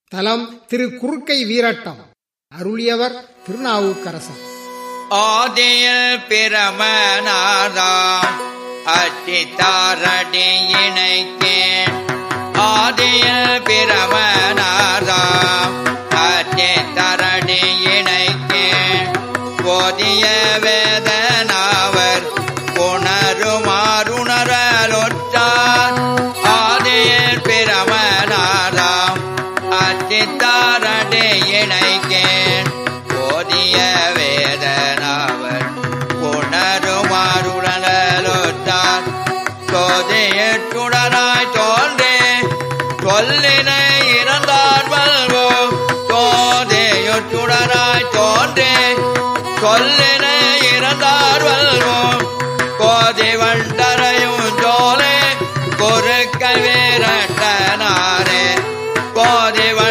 தலம் திரு குறுக்கை வீரட்டம் அருளியவர் திருநாவுக்கரசர் ஆதியில் பிரமநாதாம் அச்சித்தாரடி இணைக்கேன் ஆதியில் பிரமநாதாம் அச்சித்தரடி இணைக்கேன் போதிய வேதனாவர் உணருமாறுணரலொற்றார் ஆதியில் பிரமநாதாம் அச்சித்தாரடி இணைக்கேன் போதிய வேதனாவர் உணருமாறுடனலொற்றார் சோதையற்றுடனாய் தோன்றே சொல்லினை இறந்தார் வல்வோ சோதையற்றுடனாய் தோன்றே சொல்லினை இறந்தார் வல்வோ கோதை வண்டரையும் ஜோலே பொறுக்க வீரட்டனாரே கோதை